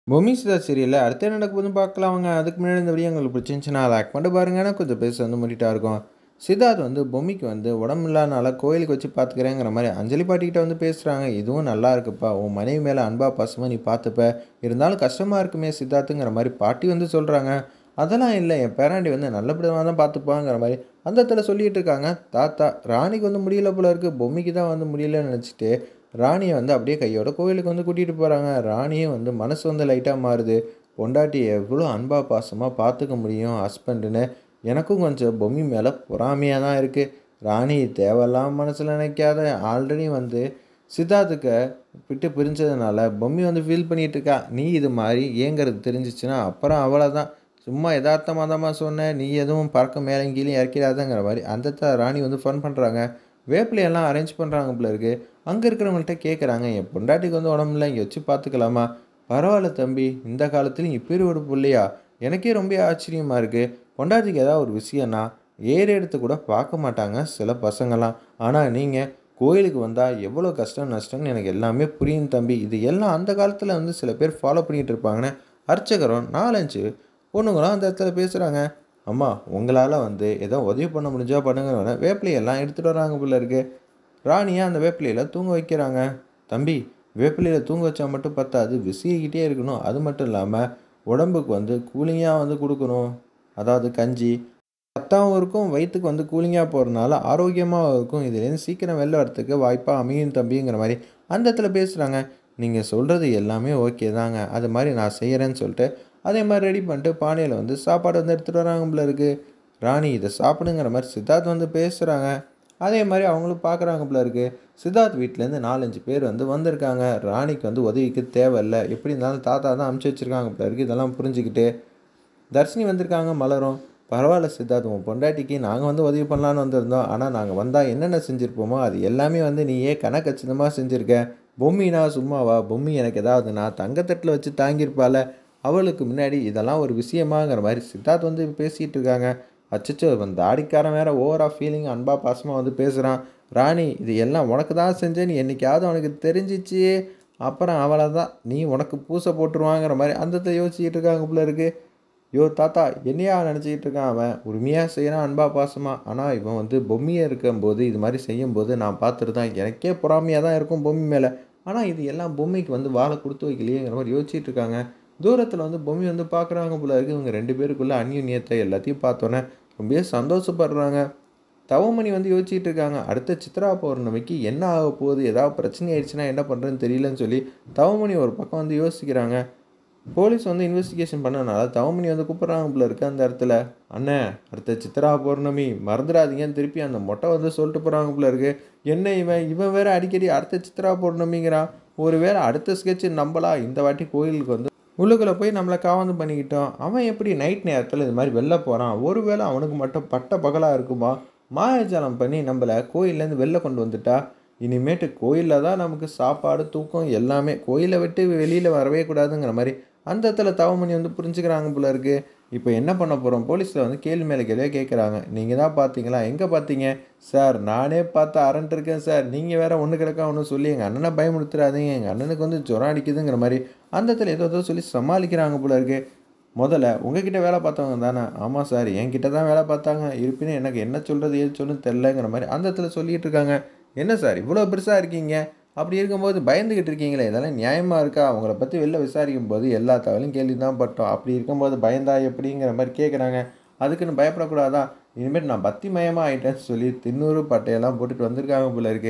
பொம்மி சிதா சீரியலில் அடுத்து என்ன நடக்க போகுதுன்னு பார்க்கலாம் வாங்க அதுக்கு முன்னாடி இந்த வீடியோ உங்களுக்கு பிடிச்சிருந்துச்சுன்னா லைக் பண்ணிட்டு பாருங்கன்னா கொஞ்சம் பேச வந்து மூடிட்டா இருக்கும் சித்தார்த் வந்து பொம்மிக்கு வந்து உடம்பு இல்லாதனால கோயிலுக்கு வச்சு பார்த்துக்கிறேங்கிற மாதிரி அஞ்சலி பாட்டிக்கிட்ட வந்து பேசுகிறாங்க இதுவும் நல்லா இருக்குப்பா உன் மனைவி மேலே அன்பா பசுமை நீ பார்த்துப்ப இருந்தாலும் கஷ்டமாக இருக்குமே சித்தார்த்துங்கிற மாதிரி பாட்டி வந்து சொல்கிறாங்க அதெல்லாம் இல்லை என் பேராண்டி வந்து நல்லபடியாக தான் பார்த்துப்பாங்கிற மாதிரி அந்த இடத்துல சொல்லிட்டு இருக்காங்க தாத்தா ராணிக்கு வந்து முடியல போல இருக்குது பொம்மிக்கு தான் வந்து முடியலன்னு நினச்சிட்டு ராணியை வந்து அப்படியே கையோட கோவிலுக்கு வந்து கூட்டிகிட்டு போகிறாங்க ராணியும் வந்து மனசு வந்து லைட்டாக மாறுது பொண்டாட்டி எவ்வளோ அன்பா பாசமாக பார்த்துக்க முடியும் ஹஸ்பண்டுன்னு எனக்கும் கொஞ்சம் பொம்மி மேலே பொறாமையாக தான் இருக்குது ராணி தேவையில்லாம மனசில் நினைக்காத ஆல்ரெடி வந்து சித்தார்த்துக்க விட்டு பிரிஞ்சதுனால பொம்மி வந்து ஃபீல் பண்ணிகிட்டு இருக்கா நீ இது மாதிரி ஏங்கிறது தெரிஞ்சிச்சுன்னா அப்புறம் அவ்வளோதான் சும்மா யதார்த்தமாக தாம்மா சொன்னேன் நீ எதுவும் பறக்க மேலே கீழே இறக்கிடாதங்கிற மாதிரி அந்த இடத்துல ராணி வந்து ஃபன் பண்ணுறாங்க வேப்பிலையெல்லாம் அரேஞ்ச் பண்ணுறாங்க போல இருக்கு அங்கே இருக்கிறவங்கள்ட்ட கேட்குறாங்க என் பொண்டாட்டிக்கு வந்து உடம்புல இங்கே வச்சு பார்த்துக்கலாமா பரவாயில்ல தம்பி இந்த காலத்துலையும் இப்படி ஒரு பிள்ளையா எனக்கே ரொம்ப ஆச்சரியமாக இருக்குது பொண்டாட்டிக்கு ஏதாவது ஒரு விஷயம்னா ஏறு எடுத்து கூட பார்க்க மாட்டாங்க சில பசங்களாம் ஆனால் நீங்கள் கோயிலுக்கு வந்தால் எவ்வளோ கஷ்டம் நஷ்டம்னு எனக்கு எல்லாமே புரியும் தம்பி இது எல்லாம் அந்த காலத்தில் வந்து சில பேர் ஃபாலோ பண்ணிகிட்டு இருப்பாங்கன்னு அர்ச்சகரும் நாலஞ்சு பொண்ணுங்களும் அந்த இடத்துல பேசுகிறாங்க அம்மா உங்களால் வந்து ஏதோ உதவி பண்ண முடிஞ்சா பண்ணுங்க வேப்பிலையெல்லாம் எடுத்துகிட்டு வராங்க போல இருக்கு ராணியை அந்த வேப்பிலையில் தூங்க வைக்கிறாங்க தம்பி வேப்பிலையில் தூங்க வச்சா மட்டும் பத்தாது விசிக்கிட்டே இருக்கணும் அது மட்டும் இல்லாமல் உடம்புக்கு வந்து கூலிங்காக வந்து கொடுக்கணும் அதாவது கஞ்சி சத்தாகவும் இருக்கும் வயிற்றுக்கு வந்து கூலிங்காக போகிறதுனால ஆரோக்கியமாகவும் இருக்கும் இதுலேருந்து சீக்கிரம் வெளில வரத்துக்கு வாய்ப்பாக அமையும் தம்பிங்கிற மாதிரி அந்த இடத்துல பேசுகிறாங்க நீங்கள் சொல்கிறது எல்லாமே ஓகே தாங்க அது மாதிரி நான் செய்கிறேன்னு சொல்லிட்டு அதே மாதிரி ரெடி பண்ணிட்டு பானையில் வந்து சாப்பாடு வந்து எடுத்துகிட்டு வராங்க போல இருக்குது ராணி இதை சாப்பிடுங்கிற மாதிரி சித்தார்த் வந்து பேசுகிறாங்க அதே மாதிரி அவங்களும் பார்க்குறாங்க போல இருக்குது சித்தார்த் வீட்டிலேருந்து நாலஞ்சு பேர் வந்து வந்திருக்காங்க ராணிக்கு வந்து உதவிக்கு தேவையில்லை எப்படி இருந்தாலும் தாத்தா தான் அமுச்சு வச்சுருக்காங்க போல இருக்குது இதெல்லாம் புரிஞ்சுக்கிட்டு தர்ஷினி வந்திருக்காங்க மலரும் பரவாயில்ல சித்தார்த் உன் பொண்டாட்டிக்கு நாங்கள் வந்து உதவி பண்ணலான்னு வந்திருந்தோம் ஆனால் நாங்கள் வந்தால் என்னென்ன செஞ்சுருப்போமோ அது எல்லாமே வந்து நீயே கணக்கச்சிதமாக செஞ்சுருக்க பொம்மினா சும்மாவா பொம்மி எனக்கு ஏதாவது நான் தங்கத்தட்டில் வச்சு தாங்கியிருப்பால அவளுக்கு முன்னாடி இதெல்லாம் ஒரு விஷயமாங்கிற மாதிரி சித்தார்த் வந்து பேசிகிட்டு இருக்காங்க அச்சச்சோ இந்த தாடிக்காரன் வேற ஓவராக ஃபீலிங் அன்பா பாசமாக வந்து பேசுகிறான் ராணி இது எல்லாம் உனக்கு தான் செஞ்சேன்னு என்னைக்காவது உனக்கு தெரிஞ்சிச்சு அப்புறம் அவளை தான் நீ உனக்கு பூசை போட்டுருவாங்கிற மாதிரி அந்த இடத்துல யோசிச்சுட்டு இருக்காங்க போல இருக்கு யோ தாத்தா என்னையா நினச்சிக்கிட்டு இருக்கான் அவன் உரிமையாக செய்கிறான் அன்பா பாசமாக ஆனால் இவன் வந்து பொம்மியை இருக்கும்போது இது மாதிரி செய்யும்போது நான் பார்த்துட்டு தான் எனக்கே பொறாமையாக தான் இருக்கும் பொம்மி மேலே ஆனால் இது எல்லாம் பொம்மைக்கு வந்து வாழை கொடுத்து வைக்கலையேங்கிற மாதிரி யோசிச்சுட்டு இருக்காங்க தூரத்தில் வந்து பொம்மி வந்து பார்க்குறாங்க போல இருக்கு இவங்க ரெண்டு பேருக்குள்ள அந்யுன்யத்தை எல்லாத்தையும் பார்த்தோன்னே ரொம்பவே சந்தோஷப்படுறாங்க தவமணி வந்து யோசிச்சுட்டு இருக்காங்க அடுத்த சித்ரா பௌர்ணமிக்கு என்ன ஆக போகுது ஏதாவது பிரச்சனை ஆயிடுச்சுன்னா என்ன பண்ணுறதுன்னு தெரியலன்னு சொல்லி தவமணி ஒரு பக்கம் வந்து யோசிக்கிறாங்க போலீஸ் வந்து இன்வெஸ்டிகேஷன் பண்ணனால தவமணி வந்து கூப்பிட்றாங்க போல இருக்கு அந்த இடத்துல அண்ணே அடுத்த சித்ரா பௌர்ணமி மறந்துடாதீங்கன்னு திருப்பி அந்த மொட்டை வந்து சொல்லிட்டு போகிறாங்க போல இருக்கு என்ன இவன் இவன் வேற அடிக்கடி அடுத்த சித்ரா பௌர்ணமிங்கிறான் ஒருவேளை அடுத்த ஸ்கெட்ச் நம்பலா இந்த வாட்டி கோயிலுக்கு வந்து உள்ளுக்குள்ளே போய் நம்மளை காவந்து பண்ணிக்கிட்டோம் அவன் எப்படி நைட் நேரத்தில் இது மாதிரி வெளில போகிறான் ஒருவேளை அவனுக்கு மட்டும் பட்ட பகலாக இருக்குமா மாயாஜாலம் பண்ணி நம்மளை கோயிலேருந்து வெளில கொண்டு வந்துட்டா இனிமேட்டு கோயிலில் தான் நமக்கு சாப்பாடு தூக்கம் எல்லாமே கோயிலை விட்டு வெளியில் வரவே கூடாதுங்கிற மாதிரி அந்த இடத்துல தவமணி வந்து புரிஞ்சுக்கிறாங்க போல இருக்கு இப்போ என்ன பண்ண போகிறோம் போலீஸில் வந்து கேள்வி மேலே கேள்வியாக கேட்குறாங்க நீங்கள் தான் பார்த்தீங்களா எங்கே பார்த்தீங்க சார் நானே பார்த்து அரண்ட் இருக்கேன் சார் நீங்கள் வேற ஒன்று கிடக்கா ஒன்று சொல்லி எங்கள் அண்ணனை பயமுடுத்துறாதீங்க எங்கள் அண்ணனுக்கு வந்து ஜுரம் அடிக்குதுங்கிற மாதிரி அந்த இடத்துல ஏதோ ஏதோ சொல்லி சமாளிக்கிறாங்க போல இருக்கு முதல்ல உங்ககிட்ட வேலை பார்த்தவங்க தானே ஆமாம் சார் என்கிட்ட தான் வேலை பார்த்தாங்க இருப்பினும் எனக்கு என்ன சொல்கிறது ஏது சொல்லணும் தெரிலங்கிற மாதிரி அந்த இடத்துல சொல்லிட்டு இருக்காங்க என்ன சார் இவ்வளோ பெருசாக இருக்கீங்க அப்படி இருக்கும்போது பயந்துக்கிட்டு இருக்கீங்களே இதெல்லாம் நியாயமாக இருக்கா அவங்கள பற்றி வெளில விசாரிக்கும் போது எல்லா தகவலும் கேள்வி தான் பட்டோம் அப்படி இருக்கும்போது பயந்தா எப்படிங்கிற மாதிரி கேட்குறாங்க அதுக்குன்னு பயப்படக்கூடாதா இனிமேல் நான் பக்தி மயமாக ஆகிட்டேன்னு சொல்லி தின்னூறு பட்டையெல்லாம் போட்டுட்டு வந்திருக்காங்க போல இருக்கு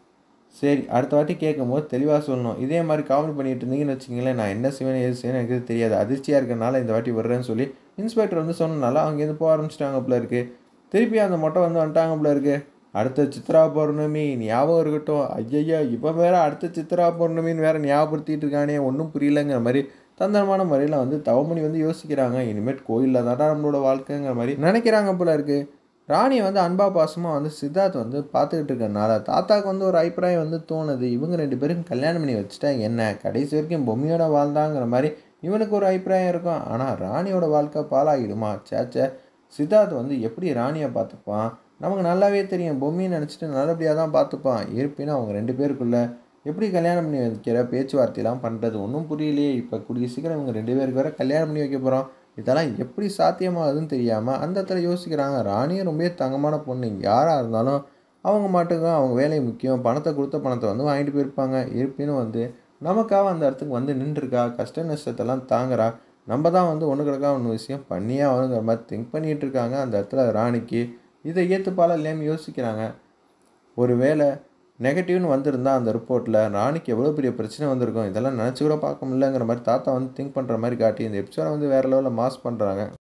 சரி அடுத்த வாட்டி கேட்கும்போது தெளிவாக சொல்லணும் இதே மாதிரி காமெடி பண்ணிட்டு இருந்தீங்கன்னு வச்சிங்களேன் நான் என்ன செய்வேன் எது செய்வேன் எனக்கு தெரியாது அதிர்ச்சியாக இருக்கனால இந்த வாட்டி வர்றேன்னு சொல்லி இன்ஸ்பெக்டர் வந்து சொன்னனால அங்கேருந்து போக ஆரம்பிச்சிட்டாங்க போல இருக்கு திருப்பி அந்த மொட்டை வந்து வந்துட்டாங்க போல இருக்கு அடுத்த சித்ரா பௌர்ணமி ஞாபகம் இருக்கட்டும் ஐயய்யா இப்போ வேற அடுத்த சித்ரா பௌர்ணமின்னு வேற ஞாபகப்படுத்திட்டு இருக்கானே ஒன்றும் புரியலங்கிற மாதிரி தந்திரமான முறையில் வந்து தவமணி வந்து யோசிக்கிறாங்க இனிமேட் கோயிலில் தான்டா நம்மளோட வாழ்க்கைங்கிற மாதிரி நினைக்கிறாங்க போல இருக்கு ராணியை வந்து அன்பா பாசமாக வந்து சித்தார்த் வந்து பார்த்துக்கிட்டு இருக்கறனால தாத்தாக்கு வந்து ஒரு அபிப்பிராயம் வந்து தோணுது இவங்க ரெண்டு பேரும் கல்யாணம் பண்ணி வச்சுட்டா என்ன கடைசி வரைக்கும் பொம்மையோட வாழ்ந்தாங்கிற மாதிரி இவனுக்கு ஒரு அபிப்பிராயம் இருக்கும் ஆனால் ராணியோட வாழ்க்கை பாலாகிடுமா சேச்சே சித்தார்த் வந்து எப்படி ராணியை பார்த்துப்பான் நமக்கு நல்லாவே தெரியும் பொம்மின்னு நினச்சிட்டு நல்லபடியாக தான் பார்த்துப்பான் இருப்பினும் அவங்க ரெண்டு பேருக்குள்ள எப்படி கல்யாணம் பண்ணி வைக்கிற பேச்சுவார்த்தையெல்லாம் பண்ணுறது ஒன்றும் புரியலையே இப்போ கூடிய சீக்கிரம் இவங்க ரெண்டு பேருக்கு வேற கல்யாணம் பண்ணி வைக்க போகிறோம் இதெல்லாம் எப்படி சாத்தியமாகுதுன்னு தெரியாமல் அந்த இடத்துல யோசிக்கிறாங்க ராணியும் ரொம்ப தங்கமான பொண்ணு யாராக இருந்தாலும் அவங்க மாட்டுக்கும் அவங்க வேலை முக்கியம் பணத்தை கொடுத்த பணத்தை வந்து வாங்கிட்டு போயிருப்பாங்க இருப்பினும் வந்து நமக்காக அந்த இடத்துக்கு வந்து நின்றுருக்கா கஷ்ட நஷ்டத்தெல்லாம் தாங்குறா நம்ம தான் வந்து ஒன்று கிடக்கா ஒன்று விஷயம் பண்ணியே ஆகணுங்கிற மாதிரி திங்க் பண்ணிகிட்டு இருக்காங்க அந்த இடத்துல ராணிக்கு இதை ஏற்றுப்பால இல்லையாமல் யோசிக்கிறாங்க ஒரு வேளை நெகட்டிவ்னு வந்திருந்தா அந்த ரிப்போர்ட்டில் ராணிக்கு எவ்வளோ பெரிய பிரச்சனை வந்திருக்கும் இதெல்லாம் நினச்சி கூட பார்க்க முடியலங்கிற மாதிரி தாத்தா வந்து திங்க் பண்ணுற மாதிரி காட்டி இந்த எபிசோடை வந்து வேறு லெவலில் மாஸ் பண்ணுறாங்க